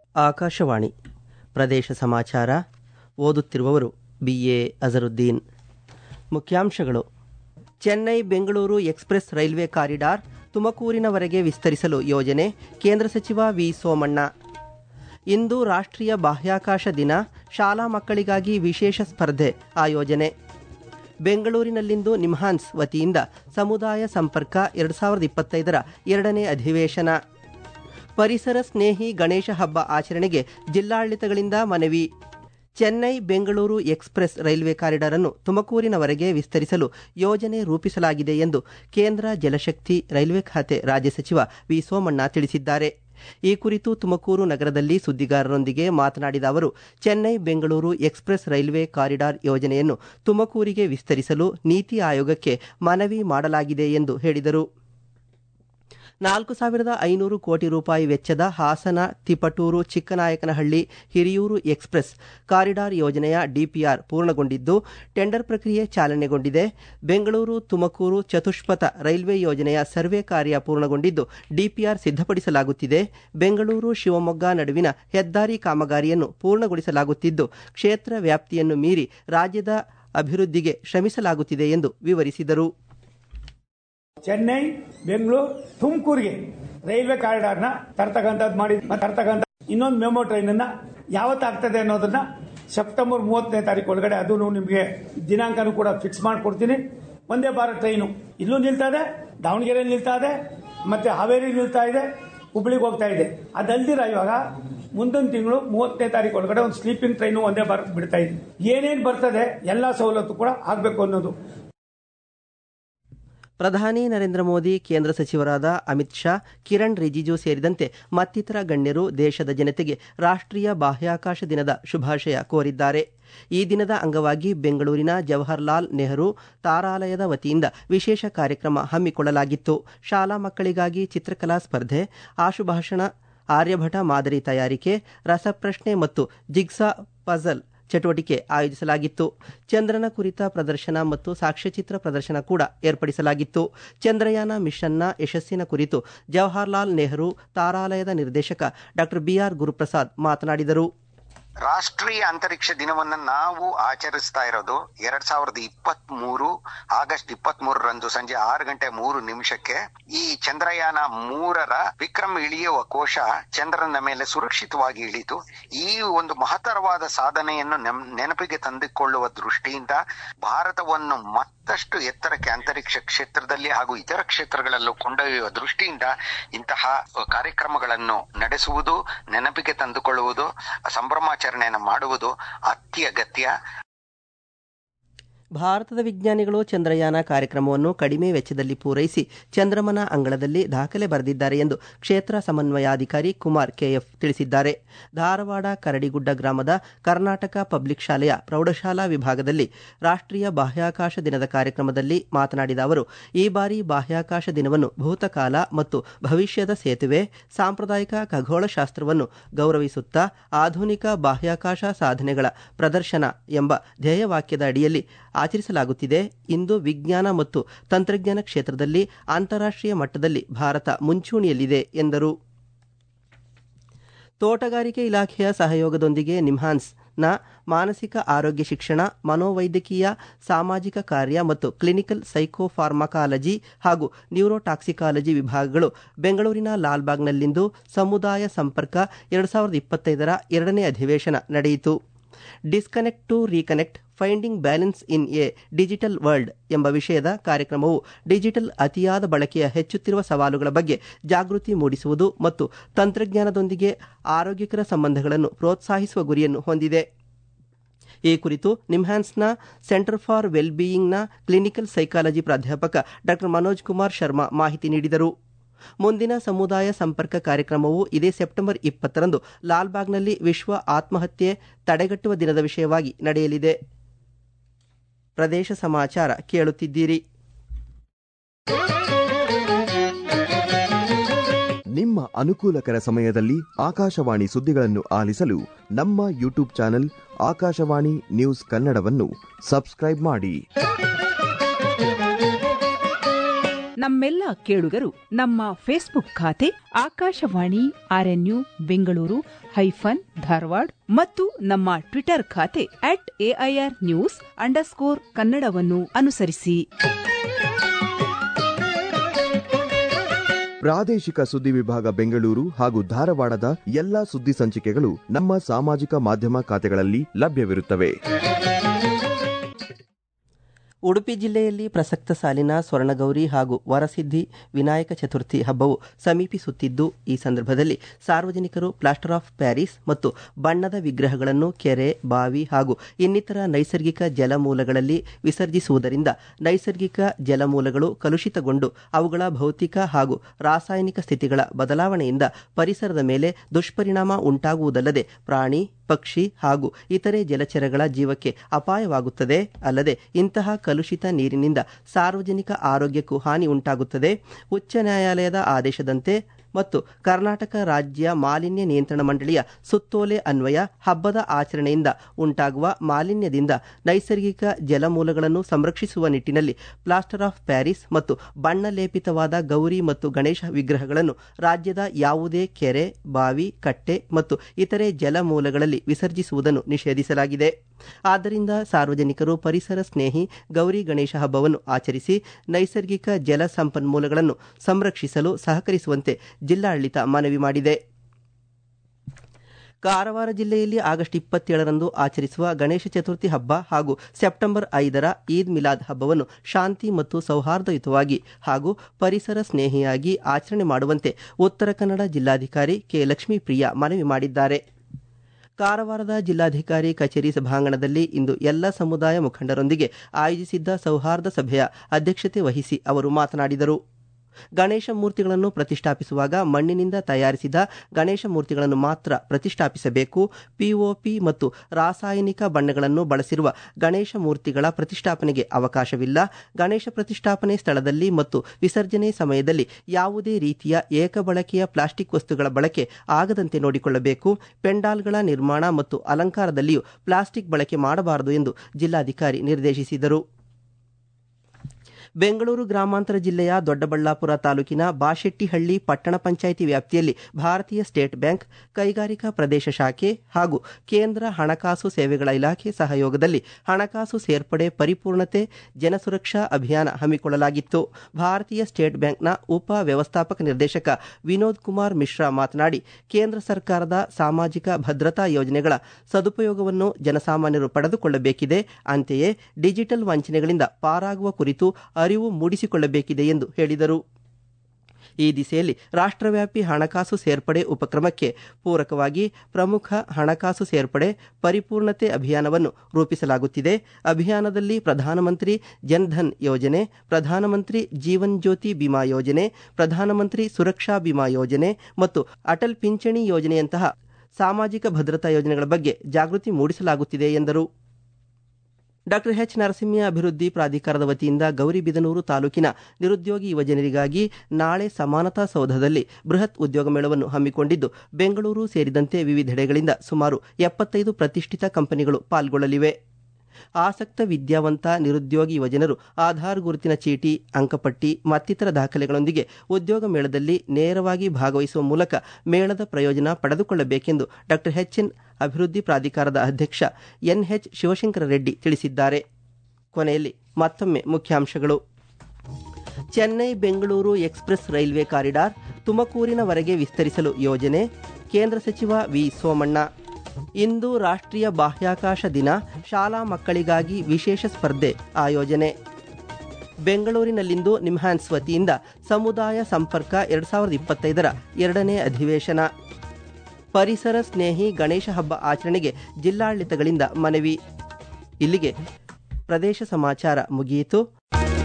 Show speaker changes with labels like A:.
A: ಆಕಾಶವಾಣಿ ಪ್ರದೇಶ ಸಮಾಚಾರ ಓದುತ್ತಿರುವವರು ಬಿ ಎ ಅಜರುದ್ದೀನ್ ಮುಖ್ಯಾಂಶಗಳು Chennai Bengaluru express railway corridor ತುಮಕೂರಿನವರೆಗೆ ವಿಸ್ತರಿಸಲು ಯೋಜನೆ ಕೇಂದ್ರ ಸಚಿವ ವಿ ಸೋಮಣ್ಣ ಇಂದು ರಾಷ್ಟ್ರೀಯ ಬಾಹ್ಯಾಕಾಶ ದಿನ ಶಾಲಾ ಮಕ್ಕಳಿಗಾಗಿ ವಿಶೇಷ ಸ್ಪರ್ಧೆ ಆಯೋಜನೆ ಬೆಂಗಳೂರಿನಲ್ಲಿಂದು ನಿಮ್ಹಾನ್ಸ್ ವತಿಯಿಂದ ಸಮುದಾಯ ಸಂಪರ್ಕ ಎರಡು ಸಾವಿರದ ಇಪ್ಪತ್ತೈದರ ಎರಡನೇ ಅಧಿವೇಶನ ಪರಿಸರ ಸ್ನೇಹಿ ಗಣೇಶ ಹಬ್ಬ ಆಚರಣೆಗೆ ಜಿಲ್ಲಾಡಳಿತಗಳಿಂದ ಮನವಿ Chennai Bengaluru express railway corridor ಅನ್ನು ತುಮಕೂರಿನವರೆಗೆ ವಿಸ್ತರಿಸಲು ಯೋಜನೆ ರೂಪಿಸಲಾಗಿದೆ ಎಂದು ಕೇಂದ್ರ ಜಲಶಕ್ತಿ ರೈಲ್ವೆ ಖಾತೆ ರಾಜ್ಯ ಸಚಿವ ವಿ ಸೋಮಣ್ಣ ತಿಳಿಸಿದ್ದಾರೆ ಈ ಕುರಿತು ತುಮಕೂರು ನಗರದಲ್ಲಿ ಸುದ್ದಿಗಾರರೊಂದಿಗೆ ಮಾತನಾಡಿದ ಅವರು Chennai Bengaluru express railway corridor ಯೋಜನೆಯನ್ನು ತುಮಕೂರಿಗೆ ವಿಸ್ತರಿಸಲು ನೀತಿ ಆಯೋಗಕ್ಕೆ ಮನವಿ ಮಾಡಲಾಗಿದೆ ಎಂದು ಹೇಳಿದರು ನಾಲ್ಕು ಸಾವಿರದ ಐನೂರು ಕೋಟಿ ರೂಪಾಯಿ ವೆಚ್ಚದ ಹಾಸನ ತಿಪಟೂರು ಚಿಕ್ಕನಾಯಕನಹಳ್ಳಿ ಹಿರಿಯೂರು ಎಕ್ಸ್ಪ್ರೆಸ್ ಕಾರಿಡಾರ್ ಯೋಜನೆಯ ಡಿಪಿಆರ್ ಪೂರ್ಣಗೊಂಡಿದ್ದು ಟೆಂಡರ್ ಪ್ರಕ್ರಿಯೆ ಚಾಲನೆಗೊಂಡಿದೆ ಬೆಂಗಳೂರು ತುಮಕೂರು ಚತುಷ್ಪಥ ರೈಲ್ವೆ ಯೋಜನೆಯ ಸರ್ವೆ ಕಾರ್ಯ ಪೂರ್ಣಗೊಂಡಿದ್ದು ಡಿಪಿಆರ್ ಸಿದ್ಧಪಡಿಸಲಾಗುತ್ತಿದೆ ಬೆಂಗಳೂರು ಶಿವಮೊಗ್ಗ ನಡುವಿನ ಹೆದ್ದಾರಿ ಕಾಮಗಾರಿಯನ್ನು ಪೂರ್ಣಗೊಳಿಸಲಾಗುತ್ತಿದ್ದು ಕ್ಷೇತ್ರ ವ್ಯಾಪ್ತಿಯನ್ನು ಮೀರಿ ರಾಜ್ಯದ ಅಭಿವೃದ್ಧಿಗೆ ಶ್ರಮಿಸಲಾಗುತ್ತಿದೆ ಎಂದು ವಿವರಿಸಿದರು
B: ಚೆನ್ನೈ ಬೆಂಗಳೂರು ತುಮಕೂರಿಗೆ ರೈಲ್ವೆ ಕಾರಿಡಾರ್ನ ತರ್ತಕ್ಕಂಥದ್ದು ಮಾಡಿ ತರ್ತಕ್ಕಂಥ ಇನ್ನೊಂದು ಮೆಮೋ ಟ್ರೈನ್ ಅನ್ನ ಯಾವತ್ತಾಗ್ತದೆ ಅನ್ನೋದನ್ನ ಸೆಪ್ಟೆಂಬರ್ ಮೂವತ್ತನೇ ತಾರೀಕು ಒಳಗಡೆ ಅದು ನಿಮಗೆ ದಿನಾಂಕನೂ ಕೂಡ ಫಿಕ್ಸ್ ಮಾಡಿಕೊಡ್ತೀನಿ ಒಂದೇ ಭಾರತ್ ಟ್ರೈನು ಇಲ್ಲೂ ನಿಲ್ತಾ ಇದೆ ದಾವಣಗೆರೆಯಲ್ಲಿ ನಿಲ್ತಾ ಇದೆ ಮತ್ತೆ ಹಾವೇರಿ ನಿಲ್ತಾ ಇದೆ ಹುಬ್ಳಿಗೆ ಹೋಗ್ತಾ ಇದೆ ಅದಲ್ದಿರ ಇವಾಗ ಮುಂದಿನ ತಿಂಗಳು ಮೂವತ್ತನೇ ತಾರೀಕು ಒಳಗಡೆ ಒಂದು ಸ್ಲೀಪಿಂಗ್ ಟ್ರೈನು ಒಂದೇ ಭಾರತ್ ಬಿಡ್ತಾ ಇದೆ ಏನೇನು ಬರ್ತದೆ ಎಲ್ಲ ಸವಲತ್ತು ಕೂಡ ಆಗಬೇಕು ಅನ್ನೋದು
A: ಪ್ರಧಾನಿ ನರೇಂದ್ರ ಮೋದಿ ಕೇಂದ್ರ ಸಚಿವರಾದ ಅಮಿತ್ ಶಾ ಕಿರಣ್ ರಿಜಿಜು ಸೇರಿದಂತೆ ಮತ್ತಿತರ ಗಣ್ಯರು ದೇಶದ ಜನತೆಗೆ ರಾಷ್ಟ್ರೀಯ ಬಾಹ್ಯಾಕಾಶ ದಿನದ ಶುಭಾಶಯ ಕೋರಿದ್ದಾರೆ ಈ ದಿನದ ಅಂಗವಾಗಿ ಬೆಂಗಳೂರಿನ ಜವಾಹರ್ಲಾಲ್ ನೆಹರು ತಾರಾಲಯದ ವತಿಯಿಂದ ವಿಶೇಷ ಕಾರ್ಯಕ್ರಮ ಹಮ್ಮಿಕೊಳ್ಳಲಾಗಿತ್ತು ಶಾಲಾ ಮಕ್ಕಳಿಗಾಗಿ ಚಿತ್ರಕಲಾ ಸ್ಪರ್ಧೆ ಆಶುಭಾಷಣ ಆರ್ಯಭಟ ಮಾದರಿ ತಯಾರಿಕೆ ರಸಪ್ರಶ್ನೆ ಮತ್ತು ಜಿಗ್ಸಾ ಪಜಲ್ ಚಟುವಟಿಕೆ ಆಯೋಜಿಸಲಾಗಿತ್ತು ಚಂದ್ರನ ಕುರಿತ ಪ್ರದರ್ಶನ ಮತ್ತು ಸಾಕ್ಷ್ಯಚಿತ್ರ ಪ್ರದರ್ಶನ ಕೂಡ ಏರ್ಪಡಿಸಲಾಗಿತ್ತು ಚಂದ್ರಯಾನ ಮಿಷನ್ನ ಯಶಸ್ಸಿನ ಕುರಿತು ಜವಾಹರ್ಲಾಲ್ ನೆಹರು ತಾರಾಲಯದ ನಿರ್ದೇಶಕ ಡಾ ಬಿಆರ್ ಗುರುಪ್ರಸಾದ್ ಮಾತನಾಡಿದರು
C: ರಾಷ್ಟ್ರೀಯ ಅಂತರಿಕ್ಷ ದಿನವನ್ನ ನಾವು ಆಚರಿಸ್ತಾ ಇರೋದು ಎರಡ್ ಸಾವಿರದ ಇಪ್ಪತ್ತ್ ಮೂರು ಆಗಸ್ಟ್ ಇಪ್ಪತ್ತ್ ಮೂರರಂದು ಸಂಜೆ ಆರು ಗಂಟೆ ಮೂರು ನಿಮಿಷಕ್ಕೆ ಈ ಚಂದ್ರಯಾನ ಮೂರರ ವಿಕ್ರಮ್ ಇಳಿಯುವ ಕೋಶ ಚಂದ್ರನ ಮೇಲೆ ಸುರಕ್ಷಿತವಾಗಿ ಇಳಿತು ಈ ಒಂದು ಮಹತ್ತರವಾದ ಸಾಧನೆಯನ್ನು ನೆನಪಿಗೆ ತಂದುಕೊಳ್ಳುವ ದೃಷ್ಟಿಯಿಂದ ಭಾರತವನ್ನು ಮತ್ತಷ್ಟು ಎತ್ತರಕ್ಕೆ ಅಂತರಿಕ್ಷ ಕ್ಷೇತ್ರದಲ್ಲಿ ಹಾಗೂ ಇತರ ಕ್ಷೇತ್ರಗಳಲ್ಲೂ ಕೊಂಡೊಯ್ಯುವ ದೃಷ್ಟಿಯಿಂದ ಇಂತಹ ಕಾರ್ಯಕ್ರಮಗಳನ್ನು ನಡೆಸುವುದು ನೆನಪಿಗೆ ತಂದುಕೊಳ್ಳುವುದು ಸಂಭ್ರಮಾಚರಣೆಯನ್ನು ಮಾಡುವುದು ಅತ್ಯಗತ್ಯ
A: ಭಾರತದ ವಿಜ್ಞಾನಿಗಳು ಚಂದ್ರಯಾನ ಕಾರ್ಯಕ್ರಮವನ್ನು ಕಡಿಮೆ ವೆಚ್ಚದಲ್ಲಿ ಪೂರೈಸಿ ಚಂದ್ರಮನ ಅಂಗಳದಲ್ಲಿ ದಾಖಲೆ ಬರೆದಿದ್ದಾರೆ ಎಂದು ಕ್ಷೇತ್ರ ಸಮನ್ವಯಾಧಿಕಾರಿ ಕುಮಾರ್ ಕೆಎಫ್ ತಿಳಿಸಿದ್ದಾರೆ ಧಾರವಾಡ ಕರಡಿಗುಡ್ಡ ಗ್ರಾಮದ ಕರ್ನಾಟಕ ಪಬ್ಲಿಕ್ ಶಾಲೆಯ ಪ್ರೌಢಶಾಲಾ ವಿಭಾಗದಲ್ಲಿ ರಾಷ್ಟ್ರೀಯ ಬಾಹ್ಯಾಕಾಶ ದಿನದ ಕಾರ್ಯಕ್ರಮದಲ್ಲಿ ಮಾತನಾಡಿದ ಅವರು ಈ ಬಾರಿ ಬಾಹ್ಯಾಕಾಶ ದಿನವನ್ನು ಭೂತಕಾಲ ಮತ್ತು ಭವಿಷ್ಯದ ಸೇತುವೆ ಸಾಂಪ್ರದಾಯಿಕ ಖಗೋಳಶಾಸ್ತ್ರವನ್ನು ಗೌರವಿಸುತ್ತಾ ಆಧುನಿಕ ಬಾಹ್ಯಾಕಾಶ ಸಾಧನೆಗಳ ಪ್ರದರ್ಶನ ಎಂಬ ಧ್ಯೇಯವಾಕ್ಯದ ಅಡಿಯಲ್ಲಿ ಆಚರಿಸಲಾಗುತ್ತಿದೆ ಇಂದು ವಿಜ್ಞಾನ ಮತ್ತು ತಂತ್ರಜ್ಞಾನ ಕ್ಷೇತ್ರದಲ್ಲಿ ಅಂತಾರಾಷ್ಟ್ರೀಯ ಮಟ್ಟದಲ್ಲಿ ಭಾರತ ಮುಂಚೂಣಿಯಲ್ಲಿದೆ ಎಂದರು ತೋಟಗಾರಿಕೆ ಇಲಾಖೆಯ ಸಹಯೋಗದೊಂದಿಗೆ ನಿಮ್ಹಾನ್ಸ್ನ ಮಾನಸಿಕ ಆರೋಗ್ಯ ಶಿಕ್ಷಣ ಮನೋವೈದ್ಯಕೀಯ ಸಾಮಾಜಿಕ ಕಾರ್ಯ ಮತ್ತು ಕ್ಲಿನಿಕಲ್ ಸೈಕೋಫಾರ್ಮಕಾಲಜಿ ಹಾಗೂ ನ್ಯೂರೋಟಾಕ್ಸಿಕಾಲಜಿ ವಿಭಾಗಗಳು ಬೆಂಗಳೂರಿನ ಲಾಲ್ಬಾಗ್ನಲ್ಲಿಂದು ಸಮುದಾಯ ಸಂಪರ್ಕ ಎರಡು ಸಾವಿರದ ಇಪ್ಪತ್ತೈದರ ಎರಡನೇ ಅಧಿವೇಶನ ನಡೆಯಿತು disconnect to reconnect finding balance in a digital world ಎಂಬ ವಿಷಯದ ಕಾರ್ಯಕ್ರಮವು ಡಿಜಿಟಲ್ ಅತಿಯಾದ ಬಳಕೆಯ ಹೆಚ್ಚುತ್ತಿರುವ ಸವಾಲುಗಳ ಬಗ್ಗೆ ಜಾಗೃತಿ ಮೂಡಿಸುವುದು ಮತ್ತು ತಂತ್ರಜ್ಞಾನದೊಂದಿಗೆ ಆರೋಗ್ಯಕರ ಸಂಬಂಧಗಳನ್ನು ಪ್ರೋತ್ಸಾಹಿಸುವ ಗುರಿಯನ್ನು ಹೊಂದಿದೆ ಈ ಕುರಿತು ನಿಮ್ಹ್ಯಾನ್ಸ್ನ ಸೆಂಟರ್ ಫಾರ್ ವೆಲ್ಬೀಯಿಂಗ್ನ ಕ್ಲಿನಿಕಲ್ ಸೈಕಾಲಜಿ ಪ್ರಾಧ್ಯಾಪಕ ಡಾ ಮನೋಜ್ ಕುಮಾರ್ ಶರ್ಮಾ ಮಾಹಿತಿ ನೀಡಿದರು ಮುಂದಿನ ಸಮುದಾಯ ಸಂಪರ್ಕ ಕಾರ್ಯಕ್ರಮವು ಇದೇ ಸೆಪ್ಟೆಂಬರ್ ಇಪ್ಪತ್ತರಂದು ಲಾಲ್ಬಾಗ್ನಲ್ಲಿ ವಿಶ್ವ ಆತ್ಮಹತ್ಯೆ ತಡೆಗಟ್ಟುವ ದಿನದ ವಿಷಯವಾಗಿ ನಡೆಯಲಿದೆ ಪ್ರದೇಶ ಸಮಾಚಾರ ಕೇಳುತ್ತಿದ್ದೀರಿ
D: ನಿಮ್ಮ ಅನುಕೂಲಕರ ಸಮಯದಲ್ಲಿ ಆಕಾಶವಾಣಿ ಸುದ್ದಿಗಳನ್ನು ಆಲಿಸಲು ನಮ್ಮ ಯೂಟ್ಯೂಬ್ ಚಾನೆಲ್ ಆಕಾಶವಾಣಿ ನ್ಯೂಸ್ ಕನ್ನಡವನ್ನು ಸಬ್ಸ್ಕ್ರೈಬ್ ಮಾಡಿ
E: ನಮ್ಮೆಲ್ಲ ಕೇಳುಗರು ನಮ್ಮ ಫೇಸ್ಬುಕ್ ಖಾತೆ ಆಕಾಶವಾಣಿ ಆರ್ಎನ್ಯು ಬೆಂಗಳೂರು ಹೈಫನ್ ಧಾರವಾಡ ಮತ್ತು ನಮ್ಮ ಟ್ವಿಟರ್ ಖಾತೆ ಅಟ್ ಎಐಆರ್ ನ್ಯೂಸ್ ಅಂಡರ್ಸ್ಕೋರ್ ಕನ್ನಡವನ್ನು ಅನುಸರಿಸಿ
D: ಪ್ರಾದೇಶಿಕ ಸುದ್ದಿ ವಿಭಾಗ ಬೆಂಗಳೂರು ಹಾಗೂ ಧಾರವಾಡದ ಎಲ್ಲಾ ಸುದ್ದಿ ಸಂಚಿಕೆಗಳು ನಮ್ಮ ಸಾಮಾಜಿಕ ಮಾಧ್ಯಮ ಖಾತೆಗಳಲ್ಲಿ ಲಭ್ಯವಿರುತ್ತವೆ
A: ಉಡುಪಿ ಜಿಲ್ಲೆಯಲ್ಲಿ ಪ್ರಸಕ್ತ ಸಾಲಿನ ಸ್ವರ್ಣಗೌರಿ ಹಾಗೂ ವರಸಿದ್ಧಿ ವಿನಾಯಕ ಚತುರ್ಥಿ ಹಬ್ಬವು ಸಮೀಪಿಸುತ್ತಿದ್ದು ಈ ಸಂದರ್ಭದಲ್ಲಿ ಸಾರ್ವಜನಿಕರು ಪ್ಲಾಸ್ಟರ್ ಆಫ್ ಪ್ಯಾರಿಸ್ ಮತ್ತು ಬಣ್ಣದ ವಿಗ್ರಹಗಳನ್ನು ಕೆರೆ ಬಾವಿ ಹಾಗೂ ಇನ್ನಿತರ ನೈಸರ್ಗಿಕ ಜಲಮೂಲಗಳಲ್ಲಿ ವಿಸರ್ಜಿಸುವುದರಿಂದ ನೈಸರ್ಗಿಕ ಜಲಮೂಲಗಳು ಕಲುಷಿತಗೊಂಡು ಅವುಗಳ ಭೌತಿಕ ಹಾಗೂ ರಾಸಾಯನಿಕ ಸ್ಥಿತಿಗಳ ಬದಲಾವಣೆಯಿಂದ ಪರಿಸರದ ಮೇಲೆ ದುಷ್ಪರಿಣಾಮ ಉಂಟಾಗುವುದಲ್ಲದೆ ಪ್ರಾಣಿ ಪಕ್ಷಿ ಹಾಗೂ ಇತರೆ ಜಲಚರಗಳ ಜೀವಕ್ಕೆ ಅಪಾಯವಾಗುತ್ತದೆ ಅಲ್ಲದೆ ಇಂತಹ ಕಲುಷಿತ ನೀರಿನಿಂದ ಸಾರ್ವಜನಿಕ ಆರೋಗ್ಯಕ್ಕೂ ಹಾನಿ ಉಂಟಾಗುತ್ತದೆ ಉಚ್ಚ ನ್ಯಾಯಾಲಯದ ಆದೇಶದಂತೆ ಮತ್ತು ಕರ್ನಾಟಕ ರಾಜ್ಯ ಮಾಲಿನ್ಯ ನಿಯಂತ್ರಣ ಮಂಡಳಿಯ ಸುತ್ತೋಲೆ ಅನ್ವಯ ಹಬ್ಬದ ಆಚರಣೆಯಿಂದ ಉಂಟಾಗುವ ಮಾಲಿನ್ಯದಿಂದ ನೈಸರ್ಗಿಕ ಜಲಮೂಲಗಳನ್ನು ಸಂರಕ್ಷಿಸುವ ನಿಟ್ಟಿನಲ್ಲಿ ಪ್ಲಾಸ್ಟರ್ ಆಫ್ ಪ್ಯಾರಿಸ್ ಮತ್ತು ಬಣ್ಣ ಲೇಪಿತವಾದ ಗೌರಿ ಮತ್ತು ಗಣೇಶ ವಿಗ್ರಹಗಳನ್ನು ರಾಜ್ಯದ ಯಾವುದೇ ಕೆರೆ ಬಾವಿ ಕಟ್ಟೆ ಮತ್ತು ಇತರೆ ಜಲಮೂಲಗಳಲ್ಲಿ ವಿಸರ್ಜಿಸುವುದನ್ನು ನಿಷೇಧಿಸಲಾಗಿದೆ ಆದ್ದರಿಂದ ಸಾರ್ವಜನಿಕರು ಪರಿಸರ ಸ್ನೇಹಿ ಗೌರಿ ಗಣೇಶ ಹಬ್ಬವನ್ನು ಆಚರಿಸಿ ನೈಸರ್ಗಿಕ ಜಲ ಸಂಪನ್ಮೂಲಗಳನ್ನು ಸಂರಕ್ಷಿಸಲು ಸಹಕರಿಸುವಂತೆ ಜಿಲ್ಲಾಡಳಿತ ಮನವಿ ಮಾಡಿದೆ ಕಾರವಾರ ಜಿಲ್ಲೆಯಲ್ಲಿ ಆಗಸ್ಟ್ ಇಪ್ಪತ್ತೇಳರಂದು ಆಚರಿಸುವ ಗಣೇಶ ಚತುರ್ಥಿ ಹಬ್ಬ ಹಾಗೂ ಸೆಪ್ಟೆಂಬರ್ ಐದರ ಈದ್ ಮಿಲಾದ್ ಹಬ್ಬವನ್ನು ಶಾಂತಿ ಮತ್ತು ಸೌಹಾರ್ದಯುತವಾಗಿ ಹಾಗೂ ಪರಿಸರ ಸ್ನೇಹಿಯಾಗಿ ಆಚರಣೆ ಮಾಡುವಂತೆ ಉತ್ತರ ಕನ್ನಡ ಜಿಲ್ಲಾಧಿಕಾರಿ ಕೆ ಲಕ್ಷ್ಮೀಪ್ರಿಯ ಮನವಿ ಮಾಡಿದ್ದಾರೆ ಕಾರವಾರದ ಜಿಲ್ಲಾಧಿಕಾರಿ ಕಚೇರಿ ಸಭಾಂಗಣದಲ್ಲಿ ಇಂದು ಎಲ್ಲ ಸಮುದಾಯ ಮುಖಂಡರೊಂದಿಗೆ ಆಯೋಜಿಸಿದ್ದ ಸೌಹಾರ್ದ ಸಭೆಯ ಅಧ್ಯಕ್ಷತೆ ವಹಿಸಿ ಅವರು ಮಾತನಾಡಿದರು ಗಣೇಶ ಮೂರ್ತಿಗಳನ್ನು ಪ್ರತಿಷ್ಠಾಪಿಸುವಾಗ ಮಣ್ಣಿನಿಂದ ತಯಾರಿಸಿದ ಗಣೇಶ ಮೂರ್ತಿಗಳನ್ನು ಮಾತ್ರ ಪ್ರತಿಷ್ಠಾಪಿಸಬೇಕು ಪಿಒಪಿ ಮತ್ತು ರಾಸಾಯನಿಕ ಬಣ್ಣಗಳನ್ನು ಬಳಸಿರುವ ಗಣೇಶ ಮೂರ್ತಿಗಳ ಪ್ರತಿಷ್ಠಾಪನೆಗೆ ಅವಕಾಶವಿಲ್ಲ ಗಣೇಶ ಪ್ರತಿಷ್ಠಾಪನೆ ಸ್ಥಳದಲ್ಲಿ ಮತ್ತು ವಿಸರ್ಜನೆ ಸಮಯದಲ್ಲಿ ಯಾವುದೇ ರೀತಿಯ ಏಕಬಳಕೆಯ ಪ್ಲಾಸ್ಟಿಕ್ ವಸ್ತುಗಳ ಬಳಕೆ ಆಗದಂತೆ ನೋಡಿಕೊಳ್ಳಬೇಕು ಪೆಂಡಾಲ್ಗಳ ನಿರ್ಮಾಣ ಮತ್ತು ಅಲಂಕಾರದಲ್ಲಿಯೂ ಪ್ಲಾಸ್ಟಿಕ್ ಬಳಕೆ ಮಾಡಬಾರದು ಎಂದು ಜಿಲ್ಲಾಧಿಕಾರಿ ನಿರ್ದೇಶಿಸಿದರು ಬೆಂಗಳೂರು ಗ್ರಾಮಾಂತರ ಜಿಲ್ಲೆಯ ದೊಡ್ಡಬಳ್ಳಾಪುರ ತಾಲೂಕಿನ ಬಾಶೆಟ್ಟಿಹಳ್ಳಿ ಪಟ್ಟಣ ಪಂಚಾಯಿತಿ ವ್ಯಾಪ್ತಿಯಲ್ಲಿ ಭಾರತೀಯ ಸ್ಟೇಟ್ ಬ್ಯಾಂಕ್ ಕೈಗಾರಿಕಾ ಪ್ರದೇಶ ಶಾಖೆ ಹಾಗೂ ಕೇಂದ್ರ ಹಣಕಾಸು ಸೇವೆಗಳ ಇಲಾಖೆ ಸಹಯೋಗದಲ್ಲಿ ಹಣಕಾಸು ಸೇರ್ಪಡೆ ಪರಿಪೂರ್ಣತೆ ಜನಸುರಕ್ಷಾ ಅಭಿಯಾನ ಹಮ್ಮಿಕೊಳ್ಳಲಾಗಿತ್ತು ಭಾರತೀಯ ಸ್ಟೇಟ್ ಬ್ಯಾಂಕ್ನ ಉಪ ವ್ಯವಸ್ಥಾಪಕ ನಿರ್ದೇಶಕ ವಿನೋದ್ ಕುಮಾರ್ ಮಿಶ್ರಾ ಮಾತನಾಡಿ ಕೇಂದ್ರ ಸರ್ಕಾರದ ಸಾಮಾಜಿಕ ಭದ್ರತಾ ಯೋಜನೆಗಳ ಸದುಪಯೋಗವನ್ನು ಜನಸಾಮಾನ್ಯರು ಪಡೆದುಕೊಳ್ಳಬೇಕಿದೆ ಅಂತೆಯೇ ಡಿಜಿಟಲ್ ವಂಚನೆಗಳಿಂದ ಪಾರಾಗುವ ಕುರಿತು ಅರಿವು ಮೂಡಿಸಿಕೊಳ್ಳಬೇಕಿದೆ ಎಂದು ಹೇಳಿದರು ಈ ದಿಸೆಯಲ್ಲಿ ರಾಷ್ಟ್ರವ್ಯಾಪಿ ಹಣಕಾಸು ಸೇರ್ಪಡೆ ಉಪಕ್ರಮಕ್ಕೆ ಪೂರಕವಾಗಿ ಪ್ರಮುಖ ಹಣಕಾಸು ಸೇರ್ಪಡೆ ಪರಿಪೂರ್ಣತೆ ಅಭಿಯಾನವನ್ನು ರೂಪಿಸಲಾಗುತ್ತಿದೆ ಅಭಿಯಾನದಲ್ಲಿ ಪ್ರಧಾನಮಂತ್ರಿ ಜನ್ಧನ್ ಯೋಜನೆ ಪ್ರಧಾನಮಂತ್ರಿ ಜೀವನ್ ಜ್ಯೋತಿ ಬಿಮಾ ಯೋಜನೆ ಪ್ರಧಾನಮಂತ್ರಿ ಸುರಕ್ಷಾ ಬಿಮಾ ಯೋಜನೆ ಮತ್ತು ಅಟಲ್ ಪಿಂಚಣಿ ಯೋಜನೆಯಂತಹ ಸಾಮಾಜಿಕ ಭದ್ರತಾ ಯೋಜನೆಗಳ ಬಗ್ಗೆ ಜಾಗೃತಿ ಮೂಡಿಸಲಾಗುತ್ತಿದೆ ಎಂದರು ಡಾಕ್ಟರ್ ಎಚ್ ನರಸಿಂಹ ಅಭಿವೃದ್ಧಿ ಪ್ರಾಧಿಕಾರದ ವತಿಯಿಂದ ಗೌರಿಬಿದನೂರು ತಾಲೂಕಿನ ನಿರುದ್ಯೋಗಿ ಯುವಜನರಿಗಾಗಿ ನಾಳೆ ಸಮಾನತಾ ಸೌಧದಲ್ಲಿ ಬೃಹತ್ ಉದ್ಯೋಗ ಮೇಳವನ್ನು ಹಮ್ಮಿಕೊಂಡಿದ್ದು ಬೆಂಗಳೂರು ಸೇರಿದಂತೆ ವಿವಿಧೆಡೆಗಳಿಂದ ಸುಮಾರು ಎಪ್ಪತ್ತೈದು ಪ್ರತಿಷ್ಠಿತ ಕಂಪನಿಗಳು ಪಾಲ್ಗೊಳ್ಳಲಿವೆ ಆಸಕ್ತ ವಿದ್ಯಾವಂತ ನಿರುದ್ಯೋಗಿ ಯುವಜನರು ಆಧಾರ್ ಗುರುತಿನ ಚೀಟಿ ಅಂಕಪಟ್ಟಿ ಮತ್ತಿತರ ದಾಖಲೆಗಳೊಂದಿಗೆ ಉದ್ಯೋಗ ಮೇಳದಲ್ಲಿ ನೇರವಾಗಿ ಭಾಗವಹಿಸುವ ಮೂಲಕ ಮೇಳದ ಪ್ರಯೋಜನ ಪಡೆದುಕೊಳ್ಳಬೇಕೆಂದು ಡಾಕ್ಟರ್ ಎಚ್ಎನ್ ಅಭಿವೃದ್ಧಿ ಪ್ರಾಧಿಕಾರದ ಅಧ್ಯಕ್ಷ ಎನ್ಎಚ್ ಶಿವಶಂಕರ ರೆಡ್ಡಿ ತಿಳಿಸಿದ್ದಾರೆ ಕೊನೆಯಲ್ಲಿ ಮತ್ತೊಮ್ಮೆ ಮುಖ್ಯಾಂಶಗಳು Chennai Bengaluru express railway corridor ತುಮಕೂರಿನವರೆಗೆ ವಿಸ್ತರಿಸಲು ಯೋಜನೆ ಕೇಂದ್ರ ಸಚಿವ ವಿ ಸೋಮಣ್ಣ ಇಂದು ರಾಷ್ಟ್ರೀಯ ಬಾಹ್ಯಾಕಾಶ ದಿನ ಶಾಲಾ ಮಕ್ಕಳಿಗಾಗಿ ವಿಶೇಷ ಸ್ಪರ್ಧೆ ಆಯೋಜನೆ ಬೆಂಗಳೂರಿನಲ್ಲಿಂದು ನಿಮ್ಹಾನ್ಸ್ ವತಿಯಿಂದ ಸಮುದಾಯ ಸಂಪರ್ಕ ಎರಡ್ ಸಾವಿರದ ಇಪ್ಪತ್ತೈದರ ಎರಡನೇ ಅಧಿವೇಶನ ಪರಿಸರ ಸ್ನೇಹಿ ಗಣೇಶ ಹಬ್ಬ ಆಚರಣೆಗೆ ಜಿಲ್ಲಾಡಳಿತಗಳಿಂದ ಮನವಿ ಇಲ್ಲಿಗೆ ಪ್ರದೇಶ ಸಮಾಚಾರ ಮುಗಿಯಿತು